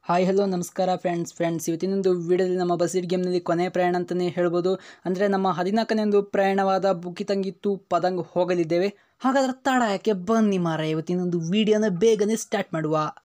Hi hello ನಮಸ್ಕಾರ friends friends ಇವತ್ತಿನೊಂದು ವಿಡಿಯೋದಲ್ಲಿ ನಮ್ಮ ಬಸೀಡ್ ಗೇಮ್ನಲ್ಲಿ ಕೊನೆಯ ಪ್ರಯಾಣ ಅಂತಲೇ ಹೇಳ್ಬೋದು ಅಂದರೆ ನಮ್ಮ ಹದಿನಾಲ್ಕನೇ ಒಂದು ಪ್ರಯಾಣವಾದ ಬುಕಿತಂಗಿತ್ತು ಪದಂಗ್ ಹೋಗಲಿದ್ದೇವೆ ಹಾಗಾದ್ರೆ ತಡ ಯಾಕೆ ಬನ್ನಿ ಮಾರ ಇವತ್ತಿನೊಂದು ವಿಡಿಯೋನ ಬೇಗನೆ ಸ್ಟಾರ್ಟ್ ಮಾಡುವ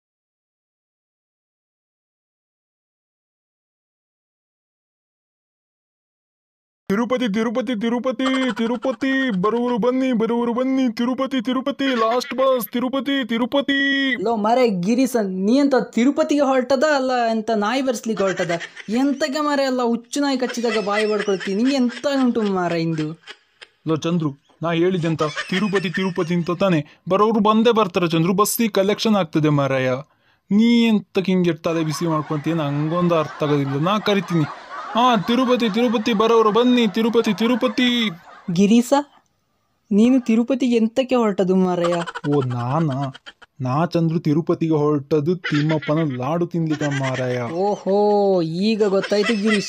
ತಿರುಪತಿ ತಿರುಪತಿ ತಿರುಪತಿ ತಿರುಪತಿ ಬರುವರು ಬನ್ನಿ ಬರುವರು ಬನ್ನಿ ತಿರುಪತಿ ತಿರುಪತಿ ಲಾಸ್ಟ್ ಬಸ್ ತಿರುಪತಿ ತಿರುಪತಿ ಲೋ ಮಾರೆ ಗಿರೀಸ್ ನೀ ಅಂತ ತಿರುಪತಿಗೆ ಹೊರಟದ ಅಲ್ಲ ಎಂತ ನಾಯಿ ಬರ್ಸ್ಲಿಕ್ಕೆ ಹೊರಟದ ಎಂತಕ್ಕೆ ಮಾರೆ ಅಲ್ಲ ಹುಚ್ಚು ನಾಯಿ ಕಚ್ಚಿದಾಗ ಬಾಯಿ ಬಡ್ಕೊಳ್ತೀನಿ ನಿಂಗೆ ಎಂತ ಉಂಟು ಮಾರ ಇಂದು ಲೋ ಚಂದ್ರು ನಾ ಹೇಳಿದೆ ಅಂತ ತಿರುಪತಿ ತಿರುಪತಿ ಅಂತ ತಾನೆ ಬರೋರು ಬಂದೇ ಬರ್ತಾರೆ ಚಂದ್ರು ಬಸ್ಸಿ ಕಲೆಕ್ಷನ್ ಆಗ್ತದೆ ಮಾರಾಯ ನೀ ಎಂತಕ್ಕೆ ಹಿಂಗೆ ತಲೆ ಬಿಸಿ ಮಾಡ್ಕೊಂತೀಯ ನಂಗೊಂದು ಅರ್ಥ ಆಗೋದಿಲ್ಲ ನಾ ಕರಿತೀನಿ ಹಾ ತಿರುಪತಿ ತಿರುಪತಿ ಬರೋರು ಬನ್ನಿ ತಿರುಪತಿ ತಿರುಪತಿ ಗಿರೀಸ ನೀನು ತಿರುಪತಿಗೆ ಎಂತಕ್ಕೆ ಹೊರಟದು ಮಾರಯ್ಯ ಓ ನಾನಾ ನಾ ಚಂದ್ರು ತಿರುಪತಿಗೆ ಹೊರಟದ್ದು ತಿಮ್ಮಪ್ಪನ ಲಾಡು ತಿನ್ಲಿಕ್ಕೆ ಮಾರಾಯ ಓಹೋ ಈಗ ಗೊತ್ತಾಯ್ತು ಗಿರೀಶ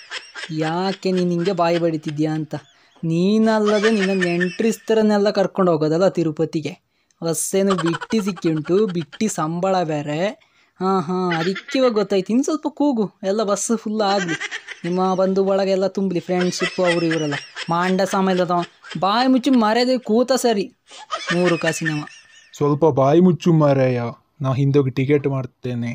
ಯಾಕೆ ನೀನು ಹಿಂಗೆ ಬಾಯಿ ಬಡಿತಿದ್ಯಾ ಅಂತ ನೀನಲ್ಲದೆ ನಿನ್ನ ನೆಂಟ್ರಿಸ್ತರನ್ನೆಲ್ಲ ಕರ್ಕೊಂಡು ಹೋಗೋದಲ್ಲ ತಿರುಪತಿಗೆ ಬಸ್ಸೇನು ಬಿಟ್ಟಿ ಸಿಕ್ಕಿ ಉಂಟು ಬಿಟ್ಟಿ ಸಂಬಳ ಬೇರೆ ಹಾಂ ಹಾಂ ಅದಕ್ಕೆ ಇವಾಗ ಗೊತ್ತಾಯ್ತು ಇನ್ನು ಸ್ವಲ್ಪ ಕೂಗು ಎಲ್ಲ ಬಸ್ ಫುಲ್ ಆಗಲಿ ನಿಮ್ಮ ಬಂಧು ಬಳಗ ಎಲ್ಲ ತುಂಬಲಿ ಫ್ರೆಂಡ್ಶಿಪ್ಪು ಅವರು ಇವರೆಲ್ಲ ಮಾಂಡ ಸಮಯದ ಬಾಯಿ ಮುಚ್ಚಿ ಮರ್ಯಾದೆ ಕೂತ ಸರಿ ಮೂರು ಕಾಸಿನವ ಸ್ವಲ್ಪ ಬಾಯಿ ಮುಚ್ಚು ಮಾರಾಯ ನಾ ಹಿಂದೋಗಿ ಟಿಕೆಟ್ ಮಾಡ್ತೇನೆ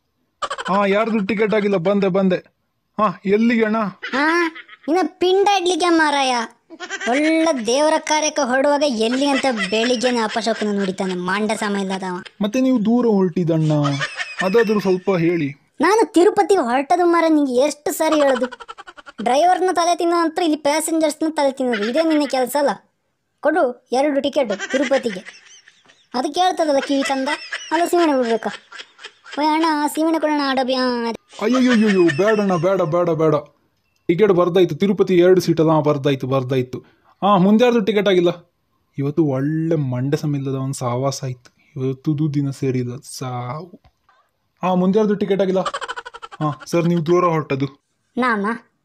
ಹಾ ಯಾರ್ದು ಟಿಕೆಟ್ ಆಗಿಲ್ಲ ಬಂದೆ ಬಂದೆ ಹಾ ಎಲ್ಲಿಗೆ ಅಣ್ಣ ಹಾ ಇನ್ನ ಪಿಂಡ ಇಡ್ಲಿಕ್ಕೆ ಮಾರಾಯ ಒಳ್ಳೆ ದೇವರ ಕಾರ್ಯಕ್ಕೆ ಹೊರಡುವಾಗ ಎಲ್ಲಿ ಅಂತ ಬೆಳಿಗ್ಗೆನೆ ಅಪಶಕನ ನುಡಿತಾನೆ ಮಾಂಡ ಸಮಯ ಇಲ್ಲದವ ಮತ್ತೆ ನೀವು ದೂರ ಹೊರಟಿದಣ್ಣ ಅದಾದ್ರೂ ಸ್ವಲ್ಪ ಹೇಳಿ ನಾನು ತಿರುಪತಿಗೆ ಹೊರಟದು ಮಾರ ನಿಂಗೆ ಎಷ್ಟು ಸಾರಿ ಹೇಳೋದು ಡ್ರೈವರ್ನ ತಲೆ ತಿನ್ನೋ ನಂತರ ಇಲ್ಲಿ ಪ್ಯಾಸೆಂಜರ್ಸ್ನ ತಲೆ ತಿನ್ನೋದು ಇದೇ ನಿನ್ನ ಕೆಲಸ ಅಲ್ಲ ಕೊಡು ಎರಡು ಟಿಕೆಟ್ ತಿರುಪತಿಗೆ ಅದು ಕೇಳ್ತದಲ್ಲ ಕಿವಿ ಚಂದ ಅಲ್ಲ ಸೀಮೆಣ್ಣೆ ಬಿಡ್ಬೇಕಾ ಓಯ್ ಅಣ್ಣ ಸೀಮೆಣ್ಣೆ ಕೊಡೋಣ ಅಡಬಿ ಅಯ್ಯೋಯ್ಯೋಯ್ಯೋ ಬೇಡಣ್ಣ ಬೇಡ ಬೇಡ ಬೇಡ ಟಿಕೆಟ್ ಬರ್ದಾಯ್ತು ತಿರುಪತಿ ಎರಡು ಸೀಟಲ್ಲ ಹಾಂ ಬರ್ದಾಯ್ತು ಬರ್ದಾಯ್ತು ಹಾಂ ಮುಂದೆ ಯಾರ್ದು ಟಿಕೆಟ್ ಆಗಿಲ್ಲ ಇವತ್ತು ಒಳ್ಳೆ ಮಂಡೆ ಸಮಿಲ್ಲದ ಒಂದು ಸಾವಾಸ ಆಯ್ತು ಇವತ್ತು ದಿನ ಸೇರಿಲ್ಲ ಸಾವು ಹಾಂ ಮುಂದೆ ಯಾರ್ದು ಟಿಕೆಟ್ ಆಗಿಲ್ಲ ಹಾಂ ಸರ್ ನೀವು ದೂರ ಹೊರಟದು ನಾಮ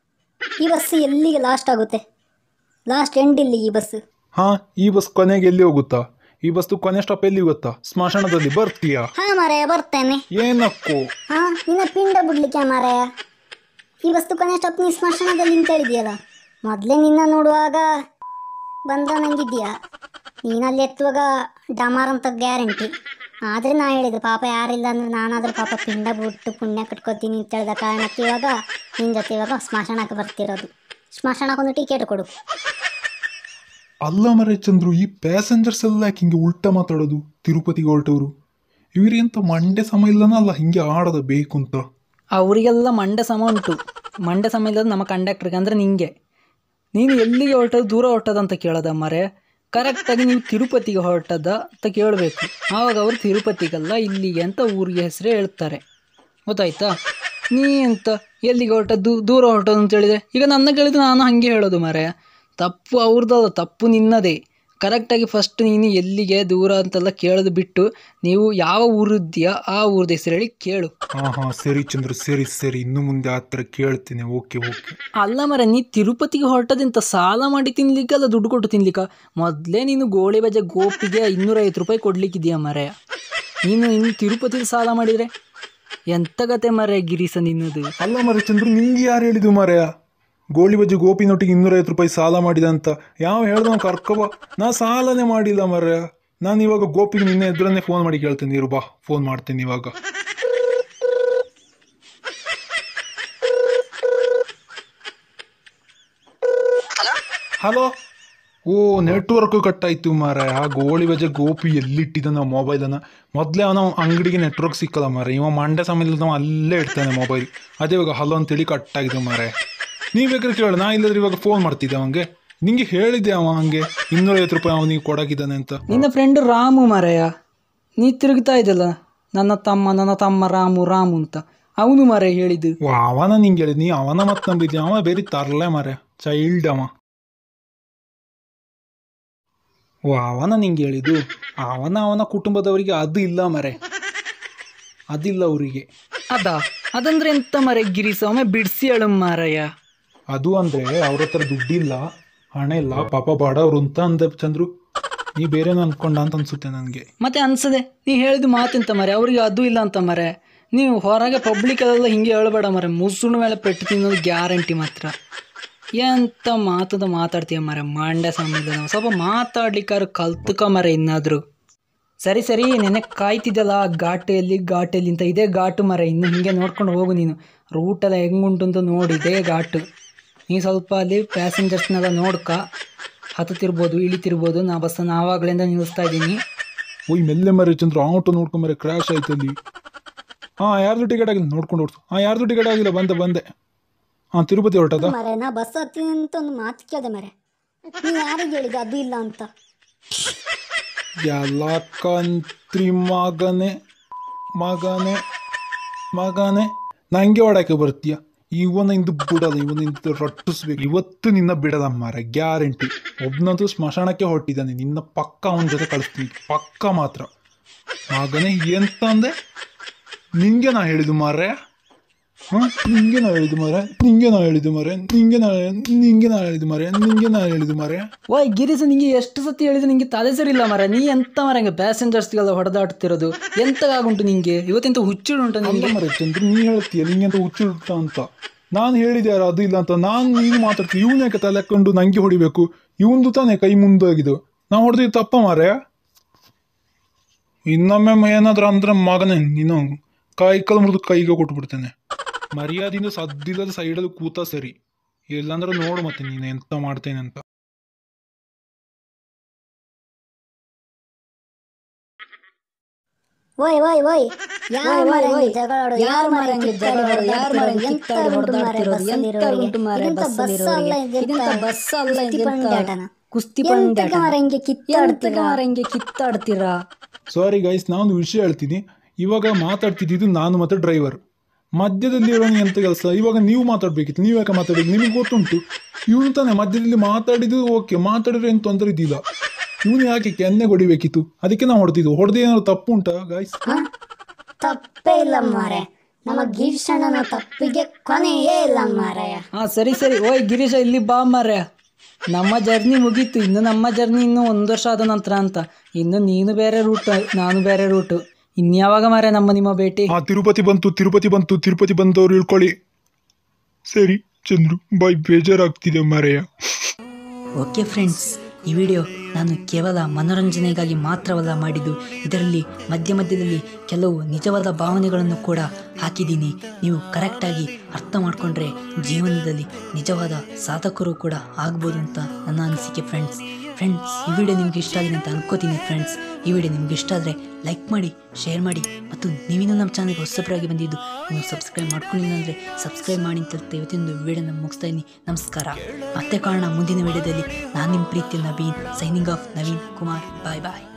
ಈ ಬಸ್ ಎಲ್ಲಿಗೆ ಲಾಸ್ಟ್ ಆಗುತ್ತೆ ಲಾಸ್ಟ್ ಎಂಡ್ ಇಲ್ಲಿ ಈ ಬಸ್ ಹಾ ಈ ಬಸ್ ಕೊನೆಗೆ ಎಲ್ಲಿ ಹೋಗುತ್ತಾ ಈ ಬಸ್ತು ಕೊನೆ ಸ್ಟಾಪ್ ಎಲ್ಲಿ ಗೊತ್ತಾ ಸ್ಮಶಾನದಲ್ಲಿ ಬರ್ತೀಯಾ ಹಾ ಮಾರಾಯ ಬರ್ತೇನೆ ಏನಕ್ಕೋ ಹಾ ನಿನ್ನ ಪಿಂಡ ಬಿಡ್ಲಿಕ್ಕೆ ಮಾರಾಯ ಈ ವಸ್ತು ಕೊನೆ ಸ್ಟಾಪ್ ನೀ ಸ್ಮಶಾನದಲ್ಲಿ ಅಂತ ಹೇಳಿದ್ಯಲ್ಲ ಮೊದಲೇ ನಿನ್ನ ನೋಡುವಾಗ ಬಂದ ನಂಗಿದ್ಯಾ ನೀನಲ್ಲಿ ಎತ್ತುವಾಗ ಡಮಾರ್ ಅಂತ ಗ್ಯಾರಂಟಿ ಆದರೆ ನಾ ಹೇಳಿದೆ ಪಾಪ ಯಾರಿಲ್ಲ ಅಂದ್ರೆ ನಾನಾದ್ರೂ ಪಾಪ ಪಿಂಡ ಬಿಟ್ಟು ಪುಣ್ಯ ಕಟ್ಕೋತೀನಿ ಅಂತ ಹೇಳಿದ ಕಾರಣಕ್ಕೆ ಇವಾಗ ನಿನ್ನ ಜೊತೆ ಇವಾಗ ಸ್ಮಶಾನಕ್ಕೆ ಬರ್ತಿರೋದು ಸ್ಮಶಾನಕ್ಕೊಂದು ಟಿಕೆಟ್ ಕೊಡು ಅಲ್ಲ ಮರೆ ಚಂದ್ರು ಈ ಪ್ಯಾಸೆಂಜರ್ಸ್ ಎಲ್ಲ ಯಾಕೆ ಹಿಂಗೆ ಉಲ್ಟಾ ಮಾತಾಡೋದು ತಿರುಪತಿಗೆ ಹೊರಟವರು ಇವರೆಂತ ಮಂಡೆ ಸಮ ಇಲ್ಲನ ಅಲ್ಲ ಹಿಂಗೆ ಆಡೋದ ಬೇಕು ಅಂತ ಅವರಿಗೆಲ್ಲ ಮಂಡೆ ಸಮ ಉಂಟು ಮಂಡೆ ಸಮ ಇಲ್ಲದ ನಮ್ಮ ಕಂಡಕ್ಟರ್ಗೆ ಅಂದರೆ ನಿಂಗೆ ನೀನು ಎಲ್ಲಿಗೆ ಹೊರಟದ್ದು ದೂರ ಹೊರಟದ ಅಂತ ಕೇಳೋದ ಮರೆ ಕರೆಕ್ಟಾಗಿ ನೀವು ತಿರುಪತಿಗೆ ಹೊರಟದ ಅಂತ ಕೇಳಬೇಕು ಆವಾಗ ಅವರು ತಿರುಪತಿಗಲ್ಲ ಇಲ್ಲಿಗೆ ಅಂತ ಊರಿಗೆ ಹೆಸರೇ ಹೇಳ್ತಾರೆ ಗೊತ್ತಾಯ್ತಾ ನೀ ಅಂತ ಎಲ್ಲಿಗೆ ಹೊರಟದ್ದು ದೂರ ಹೊರಟದ್ದು ಅಂತ ಹೇಳಿದೆ ಈಗ ನನ್ನ ಕೇಳಿದ್ರೆ ನಾನು ಹಾಗೆ ಹೇಳೋದು ಮರೆ ತಪ್ಪು ಅವ್ರದ್ದಲ್ಲ ತಪ್ಪು ನಿನ್ನದೇ ಕರೆಕ್ಟಾಗಿ ಫಸ್ಟ್ ನೀನು ಎಲ್ಲಿಗೆ ದೂರ ಅಂತೆಲ್ಲ ಕೇಳೋದು ಬಿಟ್ಟು ನೀವು ಯಾವ ಊರಿದ್ದೀಯಾ ಆ ಊರ್ದ ಹೆಸರು ಹೇಳಿ ಕೇಳು ಹಾ ಹಾ ಸರಿ ಚಂದ್ರು ಸರಿ ಸರಿ ಇನ್ನು ಮುಂದೆ ಆ ಥರ ಕೇಳ್ತೇನೆ ಓಕೆ ಓಕೆ ಅಲ್ಲ ಮರ ನೀ ತಿರುಪತಿಗೆ ಹೊರಟದಿಂತ ಸಾಲ ಮಾಡಿ ತಿನ್ಲಿಕ್ಕಲ್ಲ ದುಡ್ಡು ಕೊಟ್ಟು ತಿನ್ಲಿಕ್ಕ ಮೊದಲೇ ನೀನು ಗೋಳಿ ಬಜೆ ಗೋಪಿಗೆ ಇನ್ನೂರೈವತ್ತು ರೂಪಾಯಿ ಕೊಡ್ಲಿಕ್ಕಿದೆಯಾ ಮರೆಯ ನೀನು ಇನ್ನು ತಿರುಪತಿಗೆ ಸಾಲ ಮಾಡಿದರೆ ಎಂತ ಗತೆ ಮರೆ ಗಿರೀಸ ನಿನ್ನದು ಅಲ್ಲ ಮರೆ ಚಂದ್ರು ನಿಂಗೆ ಯಾರು ಹೇಳಿದು ಮಾರ್ಯ ಗೋಳಿ ಬಜ್ಜಿ ಗೋಪಿನೊಟ್ಟಿಗೆ ಇನ್ನೂರೈವತ್ತು ರೂಪಾಯಿ ಸಾಲ ಮಾಡಿದ ಅಂತ ಯಾವ ಹೇಳ್ದ ಕರ್ಕೊಬ ನಾ ಸಾಲನೇ ಮಾಡಿಲ್ಲ ಮರ್ಯ ನಾನು ಇವಾಗ ಗೋಪಿಗೆ ನಿನ್ನೆ ಎದುರನ್ನೇ ಫೋನ್ ಮಾಡಿ ಕೇಳ್ತೇನೆ ಇರು ಬಾ ಫೋನ್ ಮಾಡ್ತೇನೆ ಇವಾಗ ಹಲೋ ಓ ನೆಟ್ವರ್ಕ್ ಕಟ್ ಆಯ್ತು ಮಾರ ಆ ಗೋಳಿ ಬಜೆ ಗೋಪಿ ಎಲ್ಲಿಟ್ಟಿದ್ದ ನಾವು ಮೊಬೈಲನ್ನ ಮೊದಲೇ ಅವನ ಅಂಗಡಿಗೆ ನೆಟ್ವರ್ಕ್ ಸಿಕ್ಕಲ್ಲ ಮಾರ ಇವ ಮಂಡ್ಯ ಸಮಯದಲ್ಲಿ ನಾವು ಅಲ್ಲೇ ಇಡ್ತಾನೆ ಮೊಬೈಲ್ ಅದೇ ಇವಾಗ ಹಲೋ ಅಂತೇಳಿ ಕಟ್ ಆಗಿದೆ ಮಾರೆ ನೀವು ಬೇಕಾದ್ರೆ ಕೇಳ ನಾ ಇಲ್ಲದ್ರೆ ಇವಾಗ ಫೋನ್ ಮಾಡ್ತಿದ್ದೆ ಅವಂಗೆ ನಿಂಗೆ ಹೇಳಿದ್ದೆ ಅವ ಹಂಗೆ ಇನ್ನೂರೈವತ್ತು ರೂಪಾಯಿ ಅವನಿಗೆ ಕೊಡಾಕಿದ್ದಾನೆ ಅಂತ ನಿನ್ನ ಫ್ರೆಂಡ್ ರಾಮು ಮರೆಯ ನೀ ತಿರುಗ್ತಾ ಇದ್ದಲ್ಲ ನನ್ನ ತಮ್ಮ ನನ್ನ ತಮ್ಮ ರಾಮು ರಾಮು ಅಂತ ಅವನು ಮರೆ ಹೇಳಿದ್ದು ಓ ಅವನ ನಿಂಗೆ ಹೇಳಿದ್ ನೀ ಅವನ ಮತ್ತೆ ನಂಬಿದ್ದೆ ಅವ ಬೇರೆ ತರಲೆ ಮಾರೆ ಚೈಲ್ಡ್ ಅವ ಓ ಅವನ ನಿಂಗೆ ಹೇಳಿದ್ದು ಅವನ ಅವನ ಕುಟುಂಬದವರಿಗೆ ಅದು ಇಲ್ಲ ಮರೆ ಅದಿಲ್ಲ ಅವರಿಗೆ ಅದ ಅದಂದ್ರೆ ಎಂತ ಮರೆ ಗಿರೀಸ ಒಮ್ಮೆ ಬಿಡಿಸಿ ಹೇಳು ಮಾರಯ್ಯ ಅದು ಅಂದ್ರೆ ಅವ್ರ ಹತ್ರ ದುಡ್ಡಿಲ್ಲ ಹಣ ಇಲ್ಲ ಪಾಪ ಬಡವ್ರು ಅಂತ ಅಂದೆ ಚಂದ್ರು ನೀ ಬೇರೆನೋ ಅನ್ಕೊಂಡ ಅಂತ ಅನ್ಸುತ್ತೆ ನನಗೆ ಮತ್ತೆ ಅನ್ಸದೆ ನೀ ಹೇಳಿದ ಮಾತೆಂತ ಮರೆ ಅವ್ರಿಗೆ ಅದು ಇಲ್ಲ ಅಂತ ಮರೆ ನೀವು ಹೊರಗೆ ಪಬ್ಲಿಕಲ್ಲೆಲ್ಲ ಹಿಂಗೆ ಹೇಳ್ಬೇಡ ಮರೆ ಮುಸುಣ್ ಮೇಲೆ ಪೆಟ್ಟು ತಿನ್ನೋದು ಗ್ಯಾರಂಟಿ ಮಾತ್ರ ಎಂತ ಮಾತದ ಮಾತಾಡ್ತೀಯ ಮರೆ ಮಂಡ್ಯ ಸಮಯದ ನಾವು ಸ್ವಲ್ಪ ಮಾತಾಡ್ಲಿಕ್ಕಾರು ಕಲ್ತ್ಕ ಮರೆ ಇನ್ನಾದ್ರು ಸರಿ ಸರಿ ನೆನೆ ಕಾಯ್ತಿದ್ದಲ್ಲ ಆ ಘಾಟೆಯಲ್ಲಿ ಘಾಟೆಯಲ್ಲಿ ಅಂತ ಇದೇ ಘಾಟು ಮರ ಇನ್ನು ಹಿಂಗೆ ನೋಡ್ಕೊಂಡು ಹೋಗು ನೀನು ರೂಟೆಲ್ಲ ಹೆಂಗುಂಟು ಅಂತ ನೋಡಿ ಇದೇ ಘಾಟು ನೀ ಸ್ವಲ್ಪ ಅಲ್ಲಿ ಪ್ಯಾಸೆಂಜರ್ಸ್ನೆಲ್ಲ ನೋಡ್ಕ ಹತ್ತುತ್ತಿರ್ಬೋದು ಇಳಿತಿರ್ಬೋದು ನಾ ಬಸ್ಸನ್ನು ಆವಾಗಲಿಂದ ನಿಲ್ಲಿಸ್ತಾ ಇದ್ದೀನಿ ಓಯ್ ಮೆಲ್ಲೆ ಮರೆ ಚಂದ್ರ ಆಟೋ ನೋಡ್ಕೊಂಬರೆ ಕ್ರ್ಯಾಶ್ ಆಯ್ತು ಅಲ್ಲಿ ಹಾಂ ಯಾರ್ದು ಟಿಕೆಟ್ ಆಗಿಲ್ಲ ನೋಡ್ಕೊಂಡು ಹೊಡ್ತು ಹಾಂ ಯಾರ್ದು ಟಿಕೆಟ್ ಆಗಿಲ್ಲ ಬಂದೆ ಬಂದೆ ಹಾಂ ತಿರುಪತಿ ಹೊರಟದ ಮರೆ ನಾ ಬಸ್ ಹತ್ತೀನಿ ಅಂತ ಒಂದು ಮಾತು ಕೇಳಿದೆ ಮರೆ ನೀನು ಯಾರಿಗೆ ಹೇಳಿದೆ ಅದು ಇಲ್ಲ ಅಂತ ಎಲ್ಲ ಕಂತ್ರಿ ಮಗನೆ ಮಗನೆ ಮಗನೆ ನಂಗೆ ಹೊಡಕ್ಕೆ ಬರ್ತೀಯ ಇವನ ಇಂದು ಬಿಡಲ್ಲ ಇವನ ಇಂದು ರಟ್ಟಿಸ್ಬೇಕು ಇವತ್ತು ನಿನ್ನ ಬಿಡಲ್ಲ ಮಾರ ಗ್ಯಾರಂಟಿ ಒಬ್ನಂತೂ ಸ್ಮಶಾನಕ್ಕೆ ಹೊರಟಿದ್ದಾನೆ ನಿನ್ನ ಪಕ್ಕ ಅವನ ಜೊತೆ ಕಳಿಸ್ತೀನಿ ಪಕ್ಕ ಮಾತ್ರ ಮಗನೇ ಎಂತ ಅಂದೆ ನಿಂಗೆ ನಾ ಹೇಳಿದ್ದು ಮಾರ್ರೆ ಹಾಂ ನಿಂಗೆ ನಾ ಹೇಳಿದ್ದು ಮಾರೆ ನಿಂಗೆ ನಾ ಹೇಳಿದ್ದು ಮಾರೆ ನಿಂಗೆ ನಾ ನಿಂಗೆ ನಾ ಹೇಳಿದ್ದು ಮಾರೆ ನಿಂಗೆ ನಾ ಹೇಳಿದ್ದು ಮಾರೆ ಓಯ್ ಗಿರೀಶ್ ನಿಂಗೆ ಎಷ್ಟು ಸತಿ ಹೇಳಿದ್ರು ನಿಂಗೆ ತಲೆ ಸರಿ ಇಲ್ಲ ಮರ ನೀ ಎಂತ ಮರ ಹಂಗೆ ಪ್ಯಾಸೆಂಜರ್ಸ್ಗೆಲ್ಲ ಹೊಡೆದಾಡ್ತಿರೋದು ಎಂತಗಾಗುಂಟು ನಿಂಗೆ ಇವತ್ತೆಂತ ಹುಚ್ಚಿಡುಂಟು ಅಲ್ಲ ನಿಂಗೆ ಮರೆ ಚಂದ್ರ ನೀ ಹೇಳ್ತೀಯ ನಿಂಗೆ ಅಂತ ಹುಚ್ಚಿಡ್ತ ಅಂತ ನಾನು ಹೇಳಿದೆ ಯಾರು ಅದು ಇಲ್ಲ ಅಂತ ನಾನು ನೀನು ಮಾತಾಡ್ತೀನಿ ಇವನ್ ಯಾಕೆ ತಲೆ ಹಾಕೊಂಡು ನಂಗೆ ಹೊಡಿಬೇಕು ಇವಂದು ತಾನೇ ಕೈ ಮುಂದಾಗಿದ್ದು ನಾ ಹೊಡೆದಿದ್ದು ತಪ್ಪ ಮಾರೆ ಇನ್ನೊಮ್ಮೆ ಏನಾದ್ರೂ ಅಂದ್ರೆ ಮಗನೇ ನೀನು ಕೈ ಕಲ್ ಮುರಿದು ಕೈಗೆ ಕೊಟ್ಬಿಡ್ತೇನೆ ಮರ್ಯಾದಿಂದ ಸದ್ದಿಲ್ಲದ ಸೈಡಲ್ಲಿ ಕೂತ ಸರಿ ಇಲ್ಲಾಂದ್ರೆ ನೋಡು ಮತ್ತೆ ನೀನು ಎಂತ ಮಾಡ್ತೇನೆ ಅಂತ ಓಯ್ ಓಯ್ ಓಯ್ ಯಾರು ಮರೆ ಹಂಗೆ ಜಗಳ ಆಡೋದು? ಯಾರು ಮರೆ ಹಂಗೆ ಜಗಳ ಆಡೋದು? ಯಾರು ಮರೆ ಹಂಗೆ ಕಿತ್ತಾಡಿ ಹೊಡ್ದಾಡ್ತಿರೋದು? ಎಂತ ಬಸ್ ಅಲ್ಲ ಇದೆಂತ ಬಸ್ ಅಲ್ಲ ಕುಸ್ತಿ ಪಂದ್ಯಾಟನ? ಕುಸ್ತಿ ಎಂತಕ್ಕೆ ಮರೆ ಹಂಗೆ ಕಿತ್ತಾಡ್ತೀರಾ? ಹಂಗೆ ಕಿತ್ತಾಡ್ತೀರಾ ಸಾರಿ ಗೈಸ್ ನಾನು ಒಂದು ವಿಷಯ ಹೇಳ್ತೀನಿ ಇವಾಗ ಮಾತಾಡ್ತಿದ್ದು ನಾನು ಮತ್ತೆ ಡ್ರೈವರ್ ಮಧ್ಯದಲ್ಲಿ ಇರೋನು ಎಂತ ಕೆಲಸ ಇವಾಗ ನೀವು ಮಾತಾಡ್ಬೇಕಿತ್ತು ನೀವು ಯಾಕೆ ಮಾತಾಡಿದ್ದು ನಿಮಗೆ ಗೊತ್ತುಂಟು ಇವನು ತಾನೆ ಮಧ್ಯದಲ್ಲಿ ಮಾತಾಡಿದ್ದು ಓಕೆ ಮಾತಾಡಿದ್ರೆ ಏನು ತೊಂದರೆ ಇದ್ದಿಲ್ಲ ಇವನು ಯಾಕೆ ಕೆನ್ನೆ ಹೊಡಿಬೇಕಿತ್ತು ಅದಕ್ಕೆ ನಾವು ಹೊಡೆದಿದ್ದು ಹೊಡೆದು ಏನಾದ್ರು ತಪ್ಪು ಉಂಟಾ ಗಾಯ್ಸ್ ಹ? ತಪ್ಪೇ ಇಲ್ಲ ಮಾರೆ ನಮ್ಮ ಗಿರೀಶಣ್ಣನ ತಪ್ಪಿಗೆ ಕೊನೆಯೇ ಇಲ್ಲ ಮಾರಾಯ ಹಾ ಸರಿ ಸರಿ ಓಯ್ ಗಿರೀಶ ಇಲ್ಲಿ ಬಾ ಮಾರ್ಯ ನಮ್ಮ ಜರ್ನಿ ಮುಗೀತು ಇನ್ನು ನಮ್ಮ ಜರ್ನಿ ಇನ್ನು ಒಂದು ವರ್ಷ ಆದ ನಂತರ ಅಂತ ಇನ್ನು ನೀನು ಬೇರೆ ರೂಟ್ ನಾನು ಬೇರೆ ರೂಟು ಇನ್ಯಾವಾಗ ಮಾರ್ಯ ನಮ್ಮ ನಿಮ್ಮ ಭೇಟಿ ಆ ತಿರುಪತಿ ಬಂತು ತಿರುಪತಿ ಬಂತು ತಿರುಪತಿ ಬಂದವರು ಇಳ್ಕೊಳ್ಳಿ ಸರಿ ಚಂದ್ರು ಬಾಯ್ ಬೇಜಾರಾಗ್ತಿದೆ ಮರೆಯ ಓಕೆ ಫ್ರೆಂಡ್ಸ್ ಈ ವಿಡಿಯೋ ನಾನು ಕೇವಲ ಮನೋರಂಜನೆಗಾಗಿ ಮಾತ್ರವಲ್ಲ ಮಾಡಿದ್ದು ಇದರಲ್ಲಿ ಮಧ್ಯ ಮಧ್ಯದಲ್ಲಿ ಕೆಲವು ನಿಜವಾದ ಭಾವನೆಗಳನ್ನು ಕೂಡ ಹಾಕಿದ್ದೀನಿ ನೀವು ಕರೆಕ್ಟಾಗಿ ಅರ್ಥ ಮಾಡಿಕೊಂಡ್ರೆ ಜೀವನದಲ್ಲಿ ನಿಜವಾದ ಸಾಧಕರು ಕೂಡ ಆಗ್ಬೋದು ಅಂತ ನನ್ನ ಅನಿಸಿಕೆ ಫ್ರೆಂಡ್ಸ್ ಫ್ರೆಂಡ್ಸ್ ಈ ವಿಡಿಯೋ ನಿಮ್ಗೆ ಇಷ್ಟ ಆಗಿದೆ ಅಂತ ಅನ್ಕೋತೀನಿ ಫ್ರೆಂಡ್ಸ್ ಈ ವಿಡಿಯೋ ನಿಮ್ಗೆ ಇಷ್ಟ ಆದರೆ ಲೈಕ್ ಮಾಡಿ ಶೇರ್ ಮಾಡಿ ಮತ್ತು ನೀವಿನ್ನೂ ನಮ್ಮ ಚಾನಲ್ಗೆ ಹೊಸಬರಾಗಿ ಬಂದಿದ್ದು ನೀವು ಸಬ್ಸ್ಕ್ರೈಬ್ ಮಾಡ್ಕೊಂಡಿಲ್ಲ ಅಂದರೆ ಸಬ್ಸ್ಕ್ರೈಬ್ ಮಾಡಿ ಅಂತ ಹೇಳ್ತಾ ಇವತ್ತಿನ ವಿಡಿಯೋನ ಮುಗಿಸ್ತಾ ಇದ್ದೀನಿ ನಮಸ್ಕಾರ ಮತ್ತೆ ಕಾರಣ ಮುಂದಿನ ವಿಡಿಯೋದಲ್ಲಿ ನಾನು ನಿಮ್ಮ ಪ್ರೀತಿಯ Naveen signing off Naveen Kumar bye ಬಾಯ್